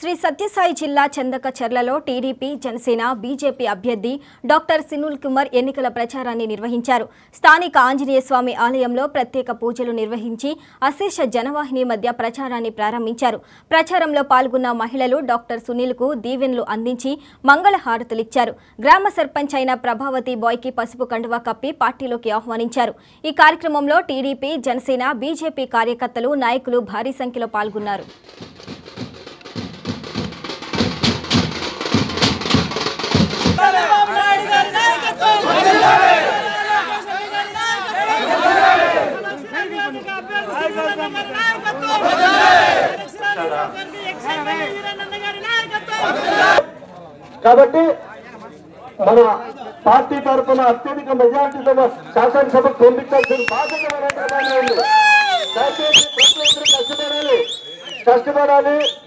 శ్రీ సత్యసాయి జిల్లా చందకచర్లలో TDP Janasena BJP అభ్యర్థి డాక్టర్ సినుల్ కుమార్ ఎన్నికల ప్రచారాన్ని నిర్వహించారు స్థానిక ఆంజనేయ స్వామి ఆలయంలో ప్రత్యేక పూజలు నిర్వహించి అశేష జనవాహిని మధ్య ప్రచారాన్ని ప్రారంభించారు ప్రచారంలో పాల్గొన్న మహిళలు డాక్టర్ సునీల్కు దీవెనలు అందించి మంగళ హారతులిచ్చారు గ్రామ సర్పంచ్ అయిన ప్రభావతి బాయ్కి పసుపు కండువా కప్పి పార్టీలోకి ఆహ్వానించారు ఈ కార్యక్రమంలో టీడీపీ జనసేన బీజేపీ కార్యకర్తలు నాయకులు భారీ సంఖ్యలో పాల్గొన్నారు కాబట్టి మన పార్టీ తరఫున అత్యధిక మెజార్టీతో శాసనసభకు పంపించాల్సిన బాధ్యత మన ప్రభావం ఉంది దయచేసి ప్రతి ఒక్కరు కష్టపడాలి కష్టపడాలి